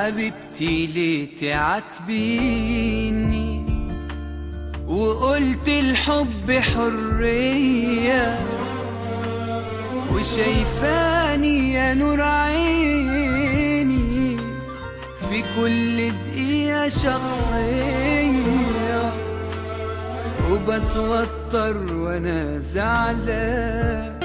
حبيبتي ليه تعاتبيني وقلت الحب حرية وشايفاني يا نور عيني في كل دقيقة شخصية وبتوتر وانا زعلان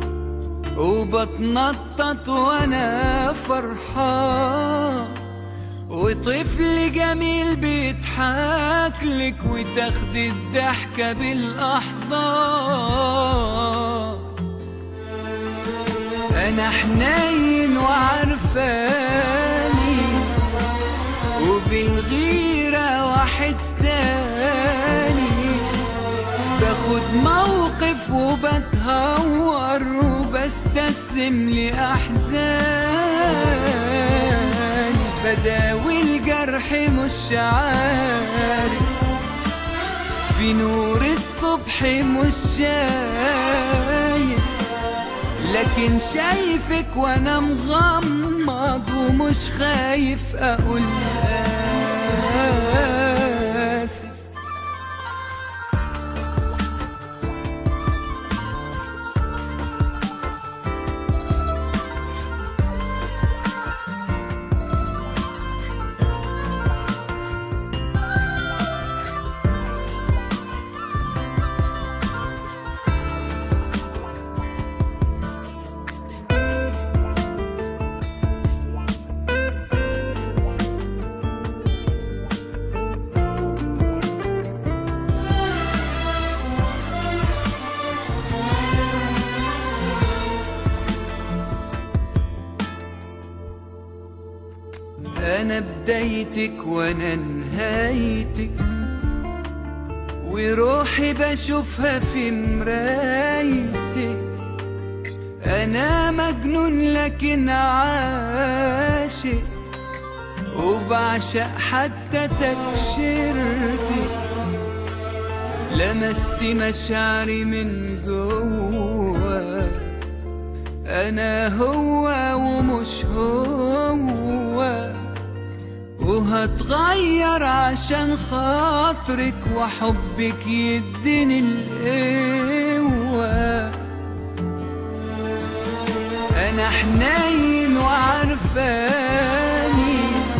وبتنطط وانا فرحان وطفل جميل بيضحك لك وتاخد الضحكة بالأحضان أنا حنين وعرفاني وبالغيرة واحد تاني باخد موقف وبتهور وبستسلم لأحزاني بداوي الجرح مش عارف في نور الصبح مش شايف لكن شايفك وانا مغمض ومش خايف اقول اسف أنا بدايتك وأنا نهايتك وروحي بشوفها في مرايتك أنا مجنون لكن عاشق وبعشق حتى تكشيرتك لمست مشاعري من جوا أنا هو ومش هو وهتغير عشان خاطرك وحبك يديني القوة أنا حنين وعرفاني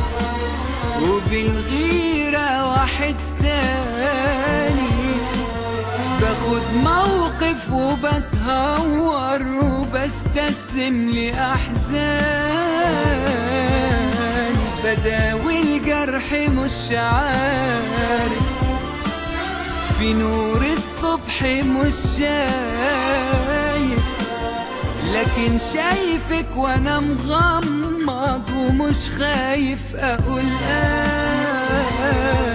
وبالغيرة واحد تاني باخد موقف وبتهور وبستسلم لأحزاني بداوي الجرح مش عارف في نور الصبح مش شايف لكن شايفك وانا مغمض ومش خايف اقول آه